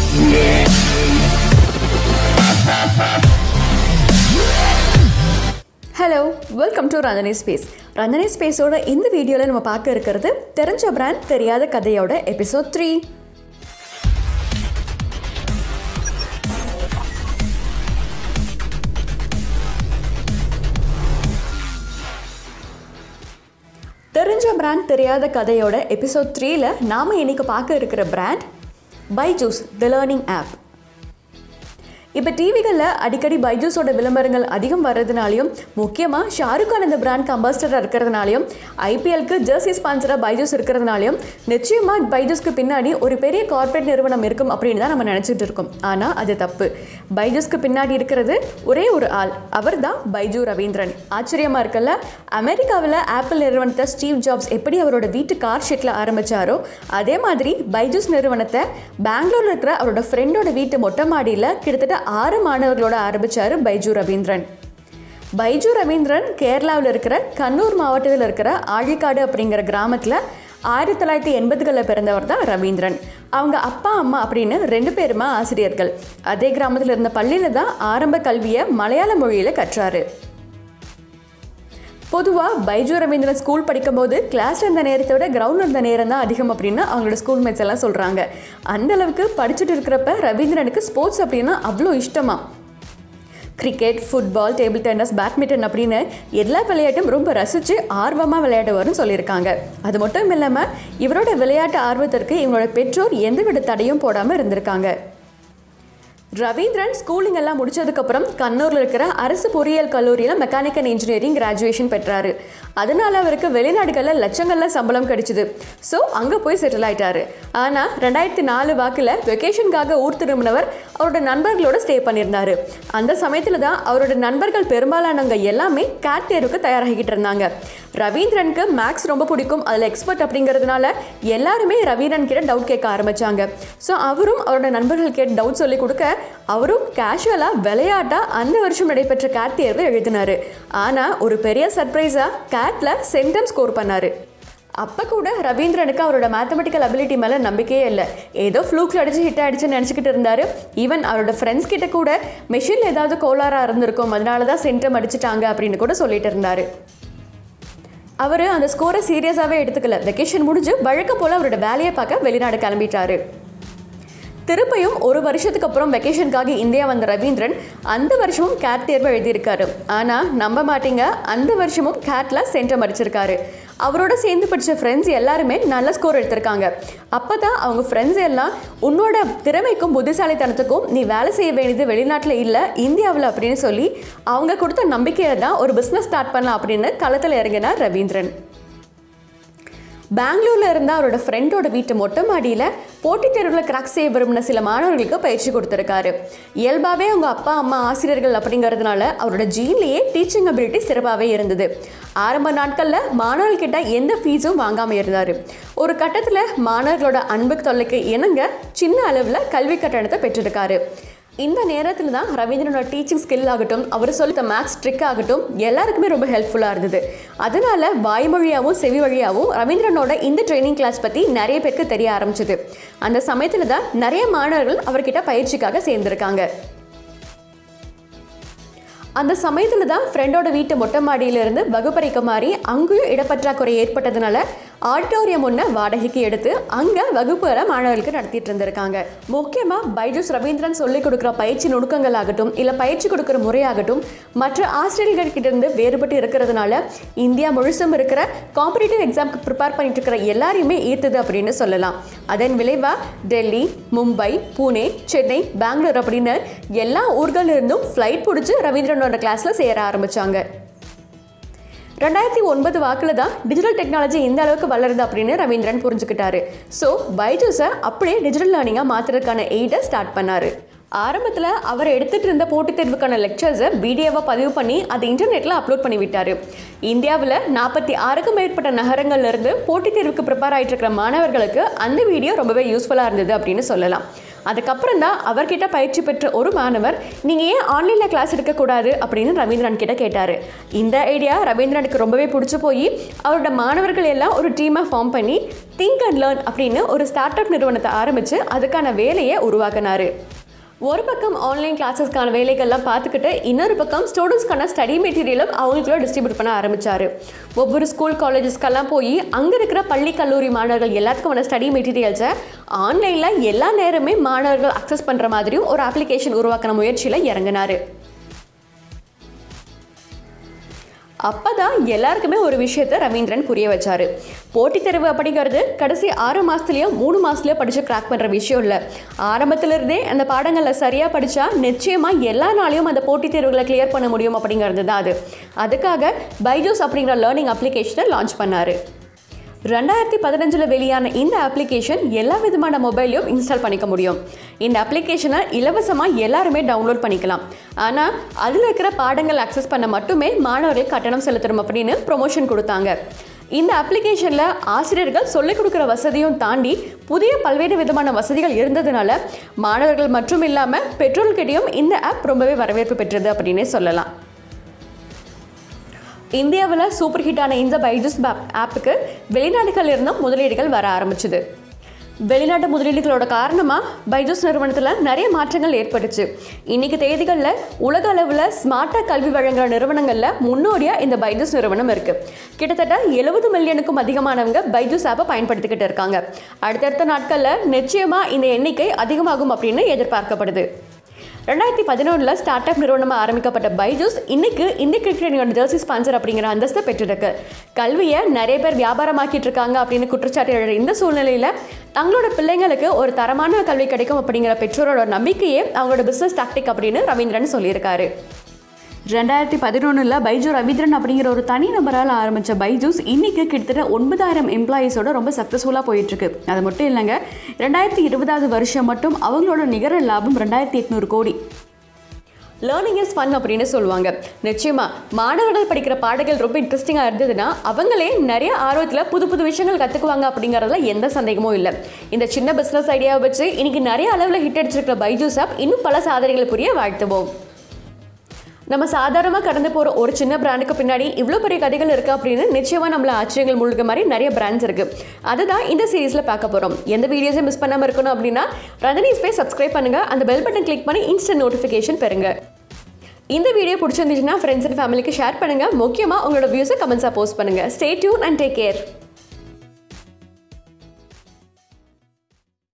hello welcome to Ranjani space Ranjani ஸ்பேஸோட இந்த வீடியோவில் நம்ம பார்க்க இருக்கிறது தெரிஞ்ச பிராண்ட் தெரியாத கதையோட எபிசோட் த்ரீ தெரிஞ்ச பிராண்ட் தெரியாத கதையோட எபிசோட் த்ரீல நாம் இன்னைக்கு பார்க்க இருக்கிற brand Byju's the learning app இப்போ டிவிகளில் அடிக்கடி பைஜூஸோட விளம்பரங்கள் அதிகம் வர்றதுனாலையும் முக்கியமாக ஷாருக் கான் இந்த பிராண்ட் அம்பாசிடராக இருக்கிறதுனாலையும் ஐபிஎல்க்கு ஜெர்சி ஸ்பான்சராக பைஜூஸ் இருக்கிறதுனாலையும் நிச்சயமாக பைஜூஸ்க்கு பின்னாடி ஒரு பெரிய கார்ப்பரேட் நிறுவனம் இருக்கும் அப்படின்னு தான் நம்ம நினச்சிட்டு இருக்கோம் ஆனால் அது தப்பு பைஜூஸ்க்கு பின்னாடி இருக்கிறது ஒரே ஒரு ஆள் அவர் தான் பைஜூ ரவீந்திரன் ஆச்சரியமாக இருக்கல அமெரிக்காவில் ஆப்பிள் நிறுவனத்தை ஸ்டீவ் ஜாப்ஸ் எப்படி அவரோட வீட்டு கார் ஷெட்டில் ஆரம்பித்தாரோ அதே மாதிரி பைஜூஸ் நிறுவனத்தை பெங்களூரில் இருக்கிற அவரோட ஃப்ரெண்டோட வீட்டு மொட்டை மாடியில் கிட்டத்தட்ட ஆறு மாணவர்களோட ஆரம்பித்தார் பைஜூ ரவீந்திரன் பைஜூ ரவீந்திரன் கேரளாவில் இருக்கிற கண்ணூர் மாவட்டத்தில் இருக்கிற ஆழிக்காடு அப்படிங்கிற கிராமத்தில் ஆயிரத்தி தொள்ளாயிரத்தி எண்பதுகளில் பிறந்தவர் தான் ரவீந்திரன் அவங்க அப்பா அம்மா அப்படின்னு ரெண்டு பேருமா ஆசிரியர்கள் அதே கிராமத்தில் இருந்த பள்ளியில் தான் ஆரம்ப கல்வியை மலையாள மொழியில் கற்றாரு பொதுவாக பைஜு ரவீந்திரன் ஸ்கூல் படிக்கும்போது கிளாஸில் இருந்த நேரத்தை விட கிரவுண்டில் இருந்த நேரம் தான் அதிகம் அப்படின்னு அவங்களோட ஸ்கூல் மேட்ஸ் எல்லாம் சொல்கிறாங்க அந்த அளவுக்கு படிச்சுட்டு இருக்கிறப்ப ரவீந்திரனுக்கு ஸ்போர்ட்ஸ் அப்படின்னா அவ்வளோ இஷ்டமா cricket football table tennis badminton அப்படின்னு எல்லா விளையாட்டும் ரொம்ப ரசித்து ஆர்வமாக விளையாடுவார்னு சொல்லியிருக்காங்க அது மட்டும் இல்லாமல் இவரோட விளையாட்டு ஆர்வத்திற்கு இவங்களோட பெற்றோர் எந்தவித தடையும் போடாமல் இருந்திருக்காங்க ரவீந்திரன் ஸ்கூலிங் எல்லாம் முடிச்சதுக்கப்புறம் கண்ணூரில் இருக்கிற அரசு பொறியியல் கல்லூரியில் மெக்கானிக்கல் இன்ஜினியரிங் கிராஜுவேஷன் பெற்றாரு அதனால அவருக்கு வெளிநாடுகளில் லட்சங்களில் சம்பளம் கிடைச்சிது ஸோ அங்கே போய் செட்டில் ஆயிட்டாரு ஆனால் ரெண்டாயிரத்தி நாலு வாக்கில் வெக்கேஷனுக்காக ஊர் திரும்பினவர் அவரோட நண்பர்களோட ஸ்டே பண்ணியிருந்தாரு அந்த சமயத்தில் தான் அவரோட நண்பர்கள் பெரும்பாலானவங்க எல்லாமே கேட் தேர்வுக்கு தயாராகிக்கிட்டு இருந்தாங்க ரவீந்திரனுக்கு மேக்ஸ் ரொம்ப பிடிக்கும் அதில் எக்ஸ்பர்ட் அப்படிங்கிறதுனால எல்லாருமே ரவீந்திரன் கிட்ட டவுட் கேட்க ஆரம்பிச்சாங்க ஸோ அவரும் அவரோட நண்பர்கள் கேட்டு டவுட் சொல்லி கொடுக்க அவரும் கேஷுவலாக விளையாட்டாக அந்த வருஷம் நடைபெற்ற கேட் தேர்வு எழுதினார் ஆனால் ஒரு பெரிய சர்ப்ரைஸாக கேட்டில் சென்டம் ஸ்கோர் பண்ணார் அப்போ கூட ரவீந்திரனுக்கு அவரோட மேத்தமெட்டிக்கல் அபிலிட்டி மேலே நம்பிக்கையே இல்லை ஏதோ ஃப்ளூக்கில் அடிச்சு ஹிட் ஆகிடுச்சுன்னு நினச்சிக்கிட்டு இருந்தார் ஈவன் அவரோட ஃப்ரெண்ட்ஸ் கிட்ட கூட மெஷினில் ஏதாவது கோளாறாக இருந்திருக்கும் அதனால தான் சென்டம் அடிச்சிட்டாங்க அப்படின்னு கூட சொல்லிட்டு இருந்தார் அவர் அந்த ஸ்கோரை சீரியஸாகவே எடுத்துக்கல வெக்கேஷன் முடிஞ்சு வழக்கம் போல் அவரோட வேலையை பார்க்க வெளிநாடு கிளம்பிட்டாரு திருப்பியும் ஒரு வருஷத்துக்கு அப்புறம் வெக்கேஷனுக்காக இந்தியா வந்த ரவீந்திரன் அந்த வருஷமும் கேட் தேர்வு எழுதியிருக்காரு ஆனால் நம்ப மாட்டீங்க அந்த வருஷமும் கேட்டில் சென்டம் அடிச்சிருக்காரு அவரோட சேர்ந்து படித்த ஃப்ரெண்ட்ஸ் எல்லாருமே நல்ல ஸ்கோர் எடுத்திருக்காங்க அப்போ தான் அவங்க ஃப்ரெண்ட்ஸ் எல்லாம் உன்னோட திறமைக்கும் புத்திசாலித்தனத்துக்கும் நீ வேலை செய்ய வேண்டியது வெளிநாட்டில் இல்லை இந்தியாவில் அப்படின்னு சொல்லி அவங்க கொடுத்த நம்பிக்கையில் தான் ஒரு பிஸ்னஸ் ஸ்டார்ட் பண்ணலாம் அப்படின்னு களத்தில் இறங்கினார் ரவீந்திரன் பெங்களூரில் இருந்த அவரோட ஃப்ரெண்டோட வீட்டு மொட்டை மாடியில் போட்டித் தேர்வில் கிராக் செய்ய விரும்பின சில மாணவர்களுக்கு பயிற்சி கொடுத்துருக்காரு இயல்பாகவே அவங்க அப்பா அம்மா ஆசிரியர்கள் அப்படிங்கிறதுனால அவரோட ஜீன்லேயே டீச்சிங் அபிலிட்டி சிறப்பாகவே இருந்தது ஆரம்ப நாட்களில் மாணவர்கிட்ட எந்த ஃபீஸும் வாங்காமல் இருந்தார் ஒரு கட்டத்தில் மாணவர்களோட அன்புக்கு தொல்லைக்கு இணங்க சின்ன அளவில் கல்வி கட்டணத்தை பெற்றிருக்காரு இந்த நேரத்தில் தான் ரவீந்திரனோட டீச்சிங் ஸ்கில் ஆகட்டும் அவர் சொல்லித்த மேக்ஸ் ட்ரிக் ஆகட்டும் எல்லாருக்குமே ரொம்ப ஹெல்ப்ஃபுல்லாக இருந்தது அதனால வாய்மொழியாகவும் செவி வழியாகவும் ரவீந்திரனோட இந்த ட்ரைனிங் கிளாஸ் பற்றி நிறைய பேருக்கு தெரிய ஆரம்பிச்சது அந்த சமயத்தில் தான் நிறைய மாணவர்கள் அவர்கிட்ட பயிற்சிக்காக சேர்ந்திருக்காங்க அந்த சமயத்தில் தான் ஃப்ரெண்டோட வீட்டு மொட்டை மாடியிலிருந்து வகுப்பறைக்கு மாறி அங்கேயும் இடப்பற்றாக்குறை ஏற்பட்டதுனால ஆடிட்டோரியம் ஒன்று வாடகைக்கு எடுத்து அங்கே வகுப்புகளை மாணவர்களுக்கு நடத்திட்டு இருந்திருக்காங்க முக்கியமாக பைஜூஸ் ரவீந்திரன் சொல்லிக் கொடுக்குற பயிற்சி நுணுக்கங்கள் ஆகட்டும் இல்லை பயிற்சி கொடுக்குற முறையாகட்டும் மற்ற ஆசிரியர்கள்கிட்ட இருந்து வேறுபட்டு இருக்கிறதுனால இந்தியா முழுசும் இருக்கிற காம்படிட்டிவ் எக்ஸாம்க்கு ப்ரிப்பேர் பண்ணிட்டு இருக்கிற எல்லாரையுமே ஈர்த்தது அப்படின்னு சொல்லலாம் அதன் விளைவாக டெல்லி மும்பை பூனே சென்னை பெங்களூர் அப்படின்னு எல்லா ஊர்களில் இருந்தும் ஃப்ளைட் பிடிச்சி ரவீந்திரனோட கிளாஸில் சேர ஆரம்பித்தாங்க ரெண்டாயிரத்தி ஒன்பது வாக்கில் தான் டிஜிட்டல் டெக்னாலஜி இந்த அளவுக்கு வளருது அப்படின்னு ரவீந்திரன் புரிஞ்சுக்கிட்டாரு ஸோ பைஜூஸை அப்படியே டிஜிட்டல் லேர்னிங்காக மாற்றுறதுக்கான எய்டை ஸ்டார்ட் பண்ணார் ஆரம்பத்தில் அவர் எடுத்துகிட்டு இருந்த போட்டித் தேர்வுக்கான லெக்சர்ஸை வீடியோவாக பதிவு பண்ணி அதை இன்டர்நெட்டில் அப்லோட் பண்ணி விட்டார் இந்தியாவில் நாற்பத்தி ஆறுக்கும் மேற்பட்ட நகரங்கள்லேருந்து போட்டித் தேர்வுக்கு ப்ரிப்பேர் ஆகிட்டு இருக்கிற மாணவர்களுக்கு அந்த வீடியோ ரொம்பவே யூஸ்ஃபுல்லாக இருந்தது அப்படின்னு சொல்லலாம் அதுக்கப்புறம் தான் அவர்கிட்ட பயிற்சி பெற்ற ஒரு மாணவர் நீங்கள் ஏன் ஆன்லைனில் கிளாஸ் எடுக்கக்கூடாது அப்படின்னு ரவீந்திரன் கிட்ட கேட்டார் இந்த ஐடியா ரவீந்திரனுக்கு ரொம்பவே பிடிச்சி போய் அவரோட மாணவர்கள் எல்லாம் ஒரு டீமாக ஃபார்ம் பண்ணி திங்க் அண்ட் லேர்ன் அப்படின்னு ஒரு ஸ்டார்ட் அப் நிறுவனத்தை ஆரம்பித்து அதுக்கான வேலையை உருவாக்கினார் ஒரு பக்கம் ஆன்லைன் கிளாஸஸ்க்கான வேலைகள்லாம் பார்த்துக்கிட்டு இன்னொரு பக்கம் ஸ்டூடெண்ட்ஸ்க்கான ஸ்டடி மெட்டீரியலும் அவங்களுக்குள்ள டிஸ்ட்ரிபியூட் பண்ண ஆரம்பித்தார் ஒவ்வொரு ஸ்கூல் காலேஜஸ்க்கெல்லாம் போய் அங்கே இருக்கிற பள்ளி கல்லூரி மாணவர்கள் எல்லாத்துக்குமான ஸ்டடி மெட்டீரியல்ஸை ஆன்லைனில் எல்லா நேரமே மாணவர்கள் அக்சஸ் பண்ணுற மாதிரியும் ஒரு அப்ளிகேஷன் உருவாக்கின முயற்சியில் இறங்கினார் அப்போ தான் எல்லாருக்குமே ஒரு விஷயத்த ரவீந்திரன் புரிய வச்சாரு போட்டித் தேர்வு அப்படிங்கிறது கடைசி ஆறு மாதத்துலேயோ மூணு மாதத்துலையோ படித்து கிராக் பண்ணுற விஷயம் இல்லை ஆரம்பத்திலிருந்தே அந்த பாடங்களில் சரியாக படித்தா நிச்சயமாக எல்லா நாளையும் அந்த போட்டித் தேர்வுகளை கிளியர் பண்ண முடியும் அப்படிங்கிறது தான் அது அதுக்காக பைஜூஸ் அப்படிங்கிற லேர்னிங் அப்ளிகேஷனை லான்ச் பண்ணார் ரெண்டாயிரத்தி பதினஞ்சில் வெளியான இந்த அப்ளிகேஷன் எல்லா விதமான மொபைலையும் இன்ஸ்டால் பண்ணிக்க முடியும் இந்த அப்ளிகேஷனை இலவசமாக எல்லாருமே டவுன்லோட் பண்ணிக்கலாம் ஆனால் அதில் இருக்கிற பாடங்கள் அக்சஸ் பண்ண மட்டுமே மாணவர்கள் கட்டணம் செலுத்தணும் அப்படின்னு ப்ரொமோஷன் கொடுத்தாங்க இந்த அப்ளிகேஷனில் ஆசிரியர்கள் சொல்லிக் கொடுக்குற வசதியும் தாண்டி புதிய பல்வேறு விதமான வசதிகள் இருந்ததுனால மாணவர்கள் மட்டும் இல்லாமல் பெற்றோர்கிட்டையும் இந்த ஆப் ரொம்பவே வரவேற்பு பெற்றது அப்படின்னே சொல்லலாம் இந்தியாவில் சூப்பர் ஹிட்டான இந்த பைஜூஸ் ஆப்புக்கு வெளிநாடுகளில் இருந்தும் முதலீடுகள் வர ஆரம்பிச்சுது வெளிநாட்டு முதலீடுகளோட காரணமாக பைஜூஸ் நிறுவனத்தில் நிறைய மாற்றங்கள் ஏற்பட்டுச்சு இன்னைக்கு தேதிகளில் உலக அளவில் ஸ்மார்ட்டாக கல்வி வழங்குற நிறுவனங்களில் முன்னோடியாக இந்த பைஜூஸ் நிறுவனம் இருக்குது கிட்டத்தட்ட எழுபது மில்லியனுக்கும் அதிகமானவங்க பைஜூஸ் ஆப்பை பயன்படுத்திக்கிட்டு இருக்காங்க அடுத்தடுத்த நாட்களில் நிச்சயமாக இந்த எண்ணிக்கை அதிகமாகும் அப்படின்னு எதிர்பார்க்கப்படுது ரெண்டாயிரத்தி பதினொன்றில் ஸ்டார்ட் அப் நிறுவனமாக ஆரம்பிக்கப்பட்ட பைஜூஸ் இன்னைக்கு இந்திய கிரிக்கெட் அணியோட ஜெர்சி ஸ்பான்சர் அப்படிங்கிற அந்தஸ்தை பெற்றிருக்கு கல்வியை நிறைய பேர் வியாபாரமாக்கிட்டு இருக்காங்க அப்படின்னு குற்றச்சாட்டு எழுற இந்த சூழ்நிலையில் தங்களோட பிள்ளைங்களுக்கு ஒரு தரமான கல்வி கிடைக்கும் அப்படிங்கிற பெற்றோரோட நம்பிக்கையே அவங்களோட பிஸ்னஸ் டாக்டிக் அப்படின்னு ரவீந்திரன் சொல்லியிருக்காரு ரெண்டாயிரத்தி பதினொன்றில் பைஜூ ரவீந்திரன் அப்படிங்கிற ஒரு தனி நபரால் ஆரம்பித்த பைஜூஸ் இன்னைக்கு கிட்டத்தட்ட ஒன்பதாயிரம் எம்ப்ளாயீஸோட ரொம்ப சக்ஸஸ்ஃபுல்லாக போயிட்டுருக்கு அது மட்டும் இல்லைங்க ரெண்டாயிரத்தி இருபதாவது வருஷம் மட்டும் அவங்களோட நிகர லாபம் ரெண்டாயிரத்தி எட்நூறு கோடி லேர்னிங் இஸ் ஃபன் அப்படின்னு சொல்லுவாங்க நிச்சயமா மாணவர்கள் படிக்கிற பாடங்கள் ரொம்ப இன்ட்ரெஸ்டிங்காக இருந்ததுன்னா அவங்களே நிறைய ஆர்வத்தில் புது புது விஷயங்கள் கற்றுக்குவாங்க அப்படிங்கிறதுல எந்த சந்தேகமும் இல்லை இந்த சின்ன பிஸ்னஸ் ஐடியாவை வச்சு இன்னைக்கு நிறைய அளவில் ஹிட் அடிச்சிருக்கிற பைஜூஸ் ஆப் இன்னும் பல சாதனைகளை புரிய வாழ்த்துவோம் நம்ம சாதாரணமாக கடந்து போகிற ஒரு சின்ன பிராண்டுக்கு பின்னாடி இவ்வளோ பெரிய கதைகள் இருக்குது அப்படின்னு நிச்சயமாக நம்மள ஆச்சரியங்கள் முழுக்க மாதிரி நிறைய பிராண்ட்ஸ் இருக்குது அதுதான் இந்த சீரீஸில் பார்க்க போகிறோம் எந்த வீடியோஸையும் மிஸ் பண்ணாமல் இருக்கணும் அப்படின்னா ரஜினி ஸ்பேஸ் சப்ஸ்கிரைப் பண்ணுங்கள் அந்த பெல் பட்டன் கிளிக் பண்ணி இன்ஸ்டன்ட் நோட்டிஃபிகேஷன் பெறுங்க இந்த வீடியோ பிடிச்சிருந்துச்சுன்னா ஃப்ரெண்ட்ஸ் அண்ட் ஃபேமிலிக்கு ஷேர் பண்ணுங்கள் முக்கியமாக உங்களோட வியூஸை கமெண்ட்ஸாக போஸ்ட் பண்ணுங்கள் stay tune and take care